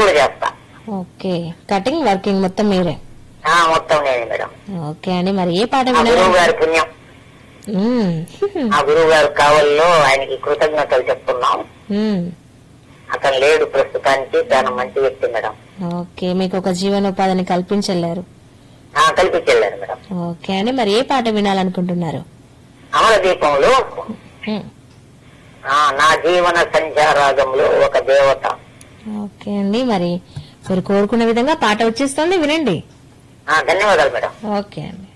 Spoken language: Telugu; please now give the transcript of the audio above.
కూడా చేస్తా ఓకే కటింగ్ వర్కింగ్ మొత్తం మీరే ఆ, మొత్తం నేనే మేడం ఓకే అండి మరి ఏ పాట ఆ వినాలి గురువు గారి పుణ్యం మ్మ్. ఆ గురువు గారి కావల్లో ఆయనకి కృతజ్ఞతలు చెప్తున్నాం మ్మ్. అతను లేడు ప్రస్తుతానికి చాలా మంచి వ్యక్తి మేడం ఓకే మీకు ఒక జీవనోపాధిని కల్పించలేరు ఆ, కల్పించెళ్ళారు మేడం ఓకే అండి మరి ఏ పాట వినాలనుకుంటున్నారు అమర దీపంలో మ్మ్. ఆ, నా జీవన సంధ్యారాగంలో ఒక దేవత ఓకే అండి మరి మీరు కోరుకున్న విధంగా పాట వచ్చేస్తుంది వినండి ఆ, ధన్యవాదాలు మేడం ఓకే అండి